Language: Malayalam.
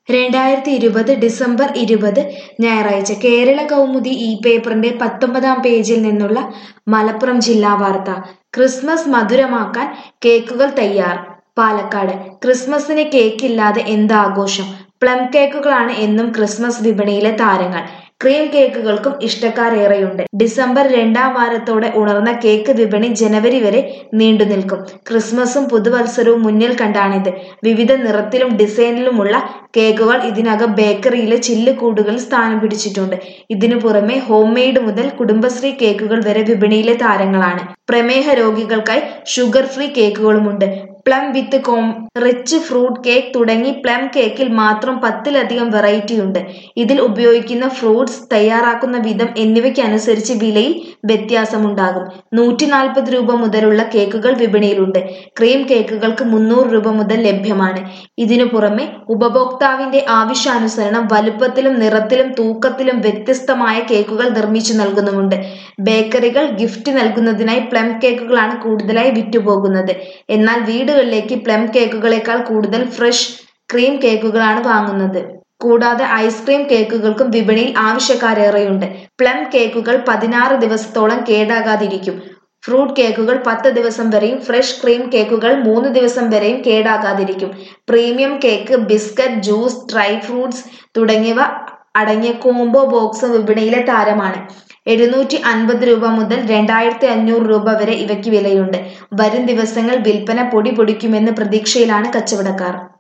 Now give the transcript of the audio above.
രണ്ടായിരത്തി ഇരുപത് ഡിസംബർ ഇരുപത് ഞായറാഴ്ച കേരള കൗമുദി ഈ പേപ്പറിന്റെ പത്തൊമ്പതാം പേജിൽ നിന്നുള്ള മലപ്പുറം ജില്ലാ വാർത്ത ക്രിസ്മസ് മധുരമാക്കാൻ കേക്കുകൾ തയ്യാർ പാലക്കാട് ക്രിസ്മസിന് കേക്കില്ലാതെ എന്ത് ആഘോഷം പ്ലം കേക്കുകളാണ് എന്നും ക്രിസ്മസ് വിപണിയിലെ താരങ്ങൾ ക്രീം കേക്കുകൾക്കും ഇഷ്ടക്കാരേറെയുണ്ട് ഡിസംബർ രണ്ടാം വാരത്തോടെ ഉണർന്ന കേക്ക് വിപണി ജനുവരി വരെ നീണ്ടുനിൽക്കും ക്രിസ്മസും പുതുവത്സരവും മുന്നിൽ കണ്ടാണിത് വിവിധ നിറത്തിലും ഡിസൈനിലുമുള്ള കേക്കുകൾ ഇതിനകം ബേക്കറിയിലെ ചില്ലുകൂടുകളിൽ സ്ഥാനം പിടിച്ചിട്ടുണ്ട് ഇതിനു പുറമെ ഹോം മെയ്ഡ് മുതൽ കുടുംബശ്രീ കേക്കുകൾ വരെ വിപണിയിലെ താരങ്ങളാണ് പ്രമേഹ രോഗികൾക്കായി ഷുഗർ ഫ്രീ കേക്കുകളുമുണ്ട് plum with com rich fruit cake തുടങ്ങി പ്ലം കേക്കിൽ മാത്രം പത്തിലധികം വെറൈറ്റി ഉണ്ട് ഇതിൽ ഉപയോഗിക്കുന്ന ഫ്രൂട്ട്സ് തയ്യാറാക്കുന്ന വിധം എന്നിവയ്ക്കനുസരിച്ച് വിലയിൽ വ്യത്യാസമുണ്ടാകും നൂറ്റി നാൽപ്പത് രൂപ മുതലുള്ള കേക്കുകൾ വിപണിയിലുണ്ട് ക്രീം കേക്കുകൾക്ക് മുന്നൂറ് രൂപ മുതൽ ലഭ്യമാണ് ഇതിനു പുറമെ ഉപഭോക്താവിന്റെ ആവശ്യാനുസരണം വലുപ്പത്തിലും നിറത്തിലും തൂക്കത്തിലും വ്യത്യസ്തമായ കേക്കുകൾ നിർമ്മിച്ചു നൽകുന്നുമുണ്ട് ബേക്കറികൾ ഗിഫ്റ്റ് നൽകുന്നതിനായി പ്ലം കേക്കുകളാണ് കൂടുതലായി വിറ്റുപോകുന്നത് എന്നാൽ വീടുകളിലേക്ക് പ്ലം കേക്കുകളേക്കാൾ കൂടുതൽ ഫ്രഷ് ക്രീം കേക്കുകളാണ് വാങ്ങുന്നത് കൂടാതെ ഐസ്ക്രീം കേക്കുകൾക്കും വിപണിയിൽ ആവശ്യക്കാരേറെയുണ്ട് പ്ലം കേക്കുകൾ പതിനാറ് ദിവസത്തോളം കേടാകാതിരിക്കും ഫ്രൂട്ട് കേക്കുകൾ പത്ത് ദിവസം വരെയും ഫ്രഷ് ക്രീം കേക്കുകൾ മൂന്ന് ദിവസം വരെയും കേടാകാതിരിക്കും premium cake biscuit juice dry fruits തുടങ്ങിയവ അടങ്ങിയ കോംബോ ബോക്സ് വിപണിയിലെ താരമാണ് എഴുന്നൂറ്റി അൻപത് രൂപ മുതൽ രണ്ടായിരത്തി അഞ്ഞൂറ് രൂപ വരെ ഇവയ്ക്ക് വിലയുണ്ട് വരും ദിവസങ്ങൾ വിൽപ്പന പൊടി പൊടിക്കുമെന്ന് പ്രതീക്ഷയിലാണ് കച്ചവടക്കാർ